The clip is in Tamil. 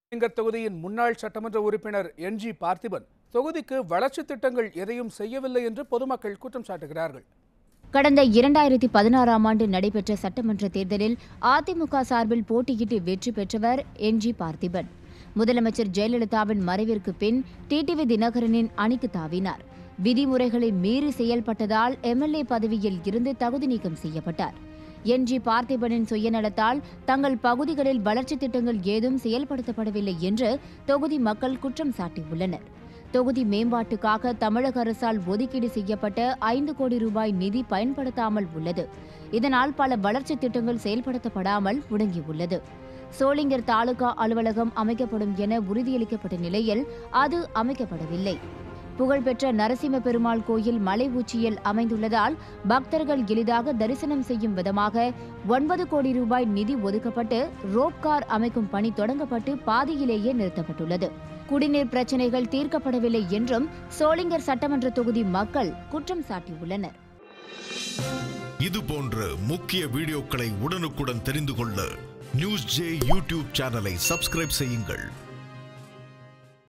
சோளிங்கர் தொகுதியின் முன்னாள் சட்டமன்ற உறுப்பினர் என் ஜி பார்த்திபன் தொகுதிக்கு வளர்ச்சித் திட்டங்கள் எதையும் செய்யவில்லை என்று பொதுமக்கள் குற்றம் சாட்டுகிறார்கள் கடந்த இரண்டாயிரத்தி பதினாறாம் ஆண்டு நடைபெற்ற சட்டமன்ற தேர்தலில் அதிமுக சார்பில் போட்டியிட்டு வெற்றி பெற்றவர் என் ஜி பார்த்திபன் முதலமைச்சர் ஜெயலலிதாவின் மறைவிற்கு பின் டிடிவி தினகரனின் அணிக்கு தாவினார் விதிமுறைகளை மீறி செயல்பட்டதால் எம்எல்ஏ பதவியில் இருந்து தகுதி நீக்கம் செய்யப்பட்டார் என் ஜி பார்த்திபனின் சுயநலத்தால் தங்கள் பகுதிகளில் வளர்ச்சித் திட்டங்கள் ஏதும் செயல்படுத்தப்படவில்லை என்று தொகுதி மக்கள் குற்றம் சாட்டியுள்ளனர் தொகுதி மேம்பாட்டுக்காக தமிழக அரசால் ஒதுக்கீடு செய்யப்பட்ட ஐந்து கோடி ரூபாய் நிதி பயன்படுத்தாமல் உள்ளது இதனால் பல வளர்ச்சித் திட்டங்கள் செயல்படுத்தப்படாமல் முடங்கியுள்ளது சோளிங்கர் தாலுகா அலுவலகம் அமைக்கப்படும் என உறுதியளிக்கப்பட்ட நிலையில் அது அமைக்கப்படவில்லை புகழ்பெற்ற நரசிம்ம பெருமாள் கோயில் மலை உச்சியில் அமைந்துள்ளதால் பக்தர்கள் எளிதாக தரிசனம் செய்யும் விதமாக ஒன்பது கோடி ரூபாய் நிதி ஒதுக்கப்பட்டு ரோப் கார் அமைக்கும் பணி தொடங்கப்பட்டு பாதியிலேயே நிறுத்தப்பட்டுள்ளது குடிநீர் பிரச்சினைகள் தீர்க்கப்படவில்லை என்றும் சோளிங்கர் சட்டமன்ற தொகுதி மக்கள் குற்றம் சாட்டியுள்ளனர் இது போன்ற முக்கிய வீடியோக்களை உடனுக்குடன் தெரிந்து கொள்ள நியூஸ் ஜே யூடியூப் சேனலை சப்ஸ்கிரைப் செய்யுங்கள்